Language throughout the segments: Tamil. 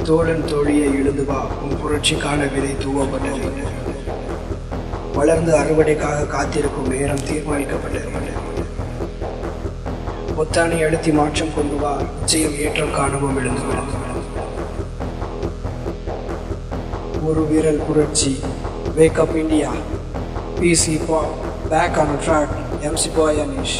தோழன் தோழியை எழுந்து வா உன் புரட்சிக்கான விதை தூவப்பட்டது வளர்ந்து அறுவடைக்காக காத்திருக்கும் நேரம் தீர்மானிக்கப்பட்டது பொத்தானை அழுத்தி மாற்றம் கொண்டு வா நிச்சயம் ஏற்றம் காணவும் எழுந்து விழுந்து ஒரு வீரல் புரட்சி வேக் அப் இந்தியா பிசி பா back on track MC boy Anish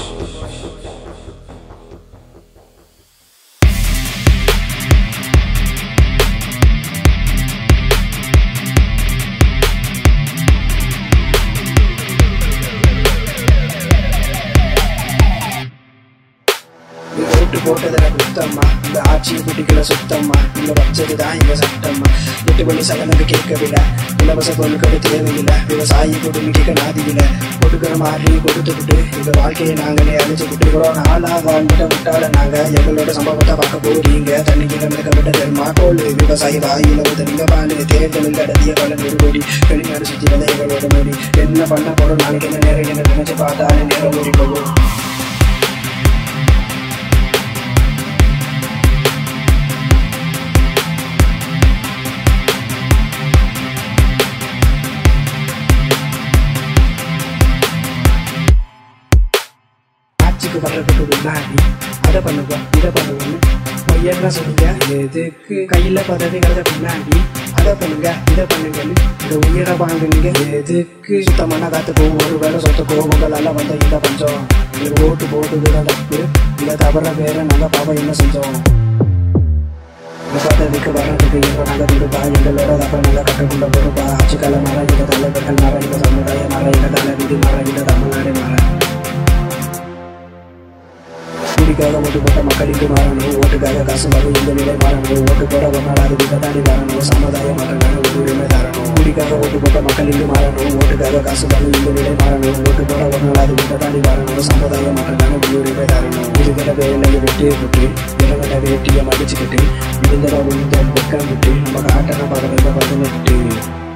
நீ ஓட்டு போட்டதுல குத்தம்மா இந்த ஆட்சியை குட்டிக்கல சுத்தம்மா இங்க வச்சதுதான் எங்க சட்டம்மா எட்டு மணி சகனுக்கு கேட்கவில்லை இலவச பொருட்கள் தேவையில்லை விவசாயி கொடுமிக்க நாதியில கொடுக்கிற மாதிரி கொடுத்துக்கிட்டு எங்க வாழ்க்கையை நாங்களே அழிச்சுக்கிட்டு இவ்வளோ நாளா வாழ்ந்துட்ட விட்டால நாங்க எங்களோட சம்பவத்தை பார்க்க போறீங்க தண்ணி கிழமைக்கப்பட்ட தெரியுமா கோல் விவசாயி வாயில ஊத்துறீங்க பாலு தேர்தலில் கடத்திய பல நெருக்கடி வெளிநாடு சுற்றி வந்த எங்களோட மொழி என்ன பண்ண போறோம் நாளைக்கு என்ன நேரம் என்ன நினைச்சு பார்த்தாலே நேரம் ஓடி போகும் ஆட்சிக்கு வர்றதுக்கு முன்னாடி அதை பண்ணுங்க இதை பண்ணுங்கன்னு என்ன சொல்லுங்க எதுக்கு கையில பதவிகள பின்னாடி அதை பண்ணுங்க இதை பண்ணுங்கன்னு இந்த உயிரை வாங்குனீங்க எதுக்கு சுத்தமான காத்துக்கும் ஒரு வேலை சொத்துக்கும் உங்களால வந்த இந்த பஞ்சம் இது ஓட்டு போட்டு விட தப்பு இதை தவிர வேற நாங்க பாவம் என்ன செஞ்சோம் இந்த பதவிக்கு வர்றதுக்கு இப்போ நாங்கள் விடுப்பா எங்களோட தப்ப நாங்கள் கற்றுக்கொண்ட பொறுப்பா ஆட்சிக்கால மர இந்த தலைவர்கள் மர இந்த சமுதாய மர இந்த தலைவிதி மர இந்த தமிழ்நாடு மர குடிக்காக ஓட்டு போட்ட மக்களுக்கு மாறணும் ஓட்டுக்காக காசு வரும் இந்த நிலை மாறணும் ஓட்டு போட ஒன்றால் அது தாண்டி வரணும் சமுதாய மாற்றங்கள் உரிமை தரணும் குடிக்காக ஓட்டு போட்ட மக்களுக்கு மாறணும் ஓட்டுக்காக காசு வரும் இந்த நிலை மாறணும் ஓட்டு போட ஒன்றால் அது தாண்டி வரணும் சமுதாய மாற்றங்கள் உரிமை தரணும் இருக்கிற வேலையை வெட்டியை விட்டு இறங்கின வேட்டியை மடிச்சுக்கிட்டு விழுந்தட விழுந்த வெக்கம் விட்டு நம்ம காட்டண பதவியில் பதினெட்டு